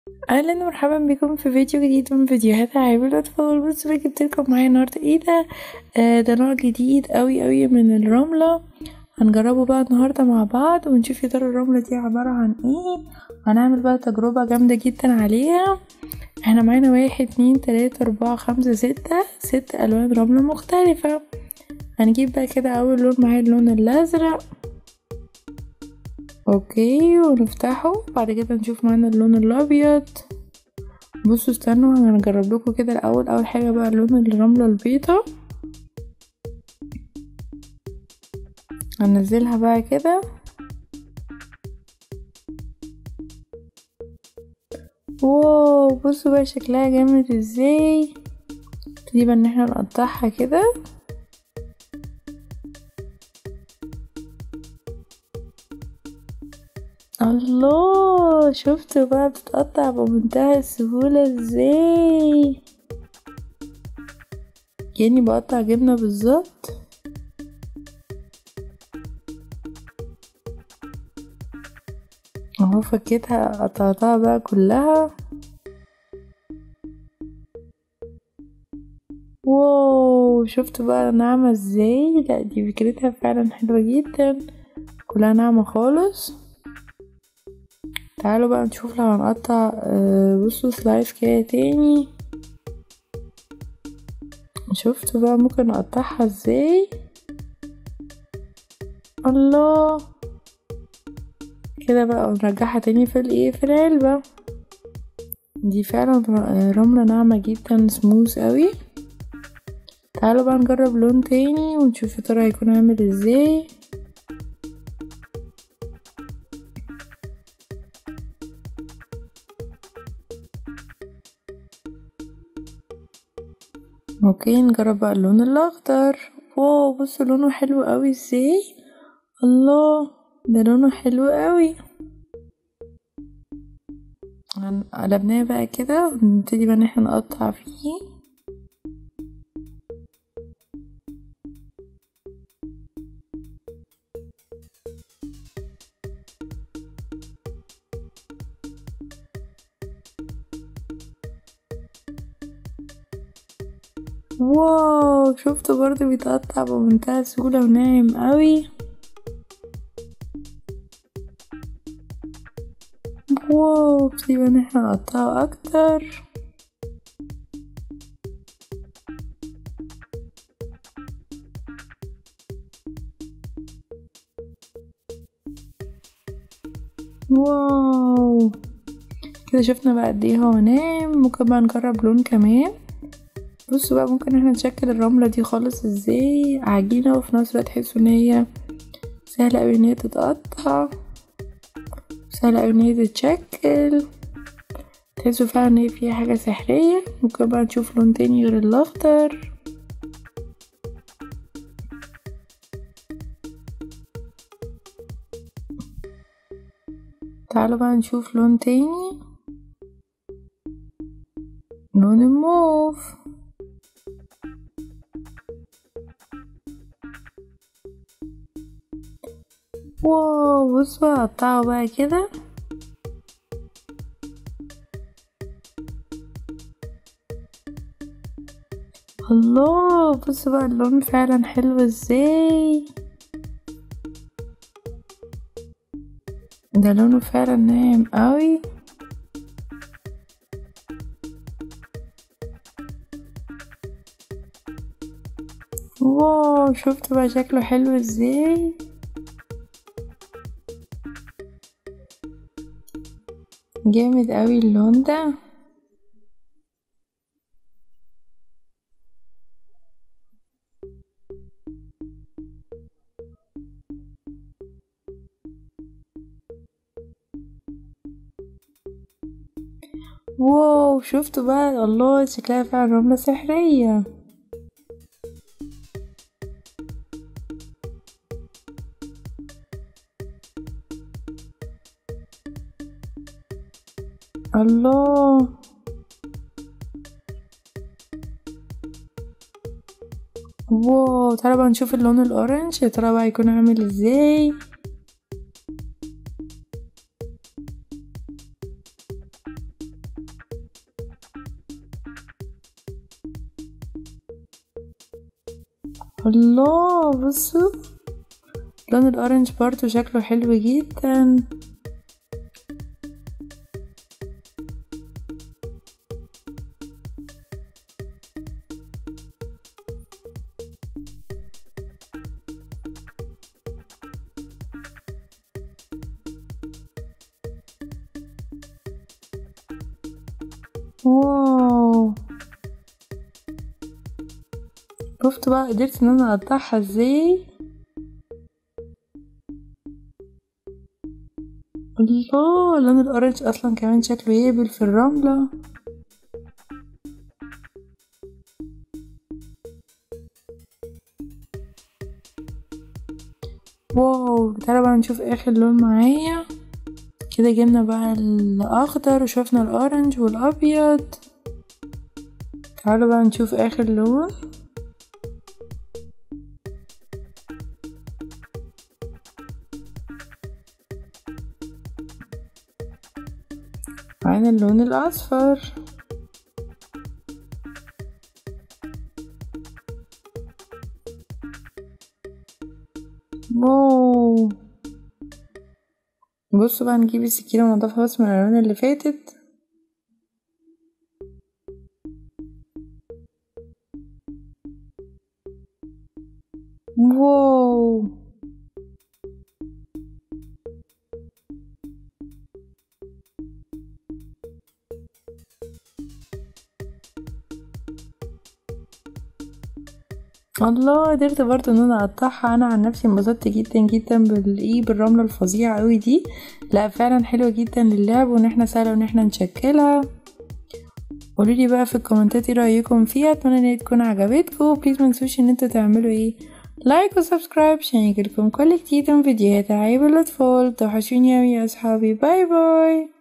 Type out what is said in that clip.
اهلا ومرحبا بكم في فيديو جديد من فيديوهات العاب الاطفال بصوا بقى جبتلكم معايا النهارده ايه ده آه ده نوع جديد قوي قوي من الرمله هنجربه بقى النهارده مع بعض ونشوف يا ترى الرمله دي عباره عن ايه هنعمل بقى تجربه جامده جدا عليها احنا معانا واحد اتنين تلاته اربعه خمسه سته ست الوان رمله مختلفه هنجيب بقى كده اول لون معايا اللون الازرق اوكي ونفتحه بعد كده نشوف معانا اللون الابيض بصوا استنوا هنجرب لكم كده الاول اول حاجه بقى لون الرمله البيضة هنزلها بقى كده واو بصوا بقى شكلها جامد ازاي نبتدي بقى ان احنا نقطعها كده الله شفتوا بقى بتتقطع بمنتهى السهولة ازاي كأني بقطع جبنة بالظبط اهو فكيتها قطعتها بقى كلها واو شفتوا بقى ناعمة ازاي لا دي فكرتها فعلا حلوة جدا كلها ناعمة خالص تعالوا بقى نشوف لو هنقطع بصوا سلايس كده تاني شفتوا بقى ممكن نقطعها ازاي الله كده بقى ونرجعها تاني في الايه في العلبة دي فعلا رملة ناعمة جدا سموث قوي تعالوا بقى نجرب لون تاني ونشوف يا ترى هيكون عامل ازاي اوكي نجرب بقى اللون الاخضر واو بصوا لونه حلو قوي ازاي الله ده لونه حلو قوي قلبناه بقى كده ونبتدي بقى ان احنا نقطع فيه واو شفتوا برضه بيتقطع بمنتهى السهولة وناعم قوي واو بسيبنا ان احنا نقطعه اكتر واو كده شفنا بقى قد ايه هو ناعم ممكن بقى نجرب لون كمان بصوا بقى ممكن احنا نشكل الرملة دي خالص ازاي عجينة وفي نفس الوقت تحسوا ان هي سهلة اوي ان هي تتقطع سهلة اوي ان هي تتشكل تحسوا فعلا ان هي فيها حاجة سحرية ممكن بقى نشوف لون تاني غير الاخضر تعالوا بقى نشوف لون تاني لون الموف واو بصوا هقطعه بقى كده الله بصوا بقى اللون فعلا حلو ازاي ده لونه فعلا ناعم قوي واو شفتوا بقى شكله حلو ازاي جامد قوي اللون ده واو شفتوا بقى الله شكلها فعلا رملة سحرية الله واو تعالى بقى نشوف اللون الاورنج يا ترى بقى هيكون عامل ازاي الله بصوا لون الاورنج برضو شكله حلو جدا واو شفتوا بقى قدرت ان انا اقطعها ازاي الله لون الاورنج اصلا كمان شكله يقبل في الرملة واو تعالوا بقى نشوف اخر لون معايا كده جبنا بقى الاخضر وشوفنا الاورنج والابيض تعالوا بقى نشوف اخر لون معانا اللون الاصفر واو بصوا بقى نجيب السكينة ونضفها بس من الألوان اللي فاتت واو الله قدرت برضه ان انا اقطعها انا عن نفسي انبسطت جدا جدا بالايه بالرمله الفظيعه قوي دي لا فعلا حلوه جدا للعب وان احنا سهله ان احنا نشكلها قولولي بقى في الكومنتات ايه رايكم فيها اتمنى ان هي تكون عجبتكم بليز منسوش ان انتوا تعملوا ايه لايك وسبسكرايب عشان يجيلكم كل جديد من فيديوهات عيب الاطفال توحشوني اوي يا اصحابي باي باي